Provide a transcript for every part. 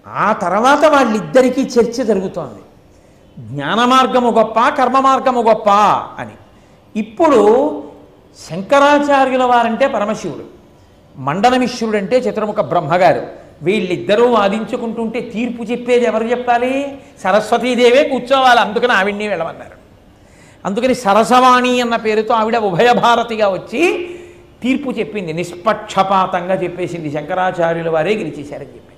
ఆ తర్వాత వాళ్ళిద్దరికీ చర్చ జరుగుతోంది జ్ఞాన మార్గము గొప్ప కర్మ మార్గము గొప్ప అని ఇప్పుడు శంకరాచార్యుల వారంటే పరమశివుడు మండనమిశ్వరుడు అంటే చతుర్ముఖ బ్రహ్మగారు వీళ్ళిద్దరూ వాదించుకుంటుంటే తీర్పు చెప్పేది ఎవరు చెప్పాలి సరస్వతీదేవే కూర్చోవాలి అందుకని ఆవిడ్ని వెళ్ళమన్నారు అందుకని సరసవాణి అన్న పేరుతో ఆవిడ ఉభయ భారతిగా వచ్చి తీర్పు చెప్పింది నిష్పక్షపాతంగా చెప్పేసింది శంకరాచార్యుల వారే గెలిచేశారని చెప్పింది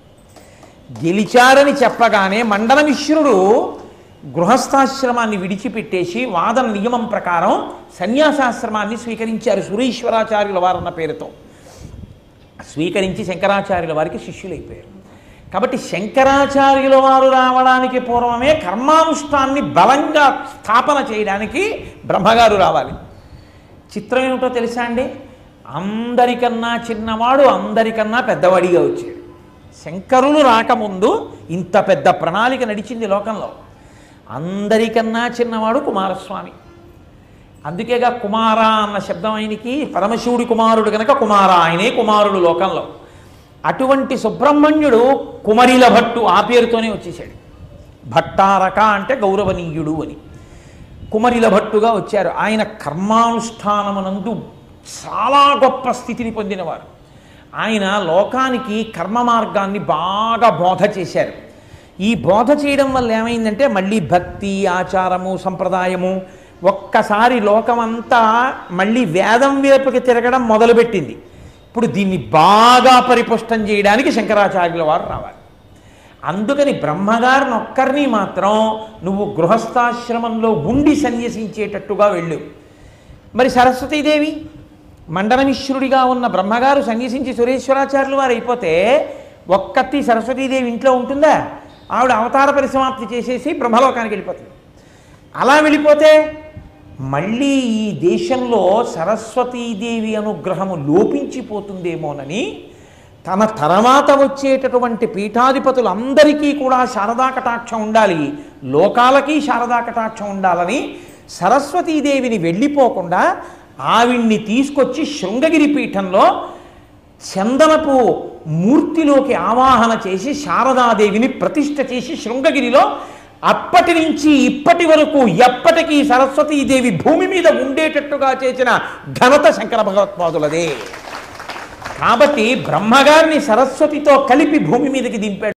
గెలిచారని చెప్పగానే మండనమిశ్రుడు గృహస్థాశ్రమాన్ని విడిచిపెట్టేసి వాదన నియమం ప్రకారం సన్యాసాశ్రమాన్ని స్వీకరించారు సురేశ్వరాచార్యుల వారన్న పేరుతో స్వీకరించి శంకరాచార్యుల వారికి శిష్యులైపోయారు కాబట్టి శంకరాచార్యుల వారు రావడానికి పూర్వమే కర్మానుష్ఠాన్ని బలంగా స్థాపన చేయడానికి బ్రహ్మగారు రావాలి చిత్రం ఏమిటో తెలుసా అండి అందరికన్నా చిన్నవాడు అందరికన్నా పెద్దవాడిగా వచ్చాడు శంకరులు రాకముందు ఇంత పెద్ద ప్రణాళిక నడిచింది లోకంలో అందరికన్నా చిన్నవాడు కుమారస్వామి అందుకేగా కుమార అన్న శబ్దం ఆయనకి పరమశివుడి కుమారుడు కనుక కుమార ఆయనే కుమారుడు లోకంలో అటువంటి సుబ్రహ్మణ్యుడు కుమరిల భట్టు ఆ పేరుతోనే వచ్చేసాడు భట్టారక అంటే గౌరవనీయుడు అని కుమరిల భట్టుగా వచ్చారు ఆయన కర్మానుష్ఠానమునందు చాలా గొప్ప స్థితిని పొందినవారు ఆయన లోకానికి కర్మ మార్గాన్ని బాగా బోధ చేశారు ఈ బోధ చేయడం వల్ల ఏమైందంటే మళ్ళీ భక్తి ఆచారము సంప్రదాయము ఒక్కసారి లోకమంతా మళ్ళీ వేదం వైపుకి తిరగడం మొదలుపెట్టింది ఇప్పుడు దీన్ని బాగా పరిపుష్టం చేయడానికి శంకరాచార్యుల వారు రావాలి అందుకని బ్రహ్మగారిని ఒక్కరిని మాత్రం నువ్వు గృహస్థాశ్రమంలో ఉండి సన్యసించేటట్టుగా వెళ్ళు మరి సరస్వతీదేవి మండనమిశ్రుడిగా ఉన్న బ్రహ్మగారు సన్యసించి సురేశ్వరాచార్యులు వారు అయిపోతే ఒక్కతి సరస్వతీదేవి ఇంట్లో ఉంటుందా ఆవిడ అవతార పరిసమాప్తి చేసేసి బ్రహ్మలోకానికి వెళ్ళిపోతుంది అలా వెళ్ళిపోతే మళ్ళీ ఈ దేశంలో సరస్వతీదేవి అనుగ్రహము లోపించిపోతుందేమోనని తన తర్వాత వచ్చేటటువంటి పీఠాధిపతులందరికీ కూడా శారదా కటాక్షం ఉండాలి లోకాలకి శారదా కటాక్షం ఉండాలని సరస్వతీదేవిని వెళ్ళిపోకుండా ఆవిడ్ని తీసుకొచ్చి శృంగగిరి పీఠంలో చందనపు మూర్తిలోకి ఆవాహన చేసి శారదాదేవిని ప్రతిష్ఠ చేసి శృంగగిరిలో అప్పటి నుంచి ఇప్పటి వరకు ఎప్పటికీ సరస్వతీదేవి భూమి మీద ఉండేటట్టుగా చేసిన ఘనత శంకర భగవత్పాదులదే కాబట్టి బ్రహ్మగారిని సరస్వతితో కలిపి భూమి మీదకి దింపాడు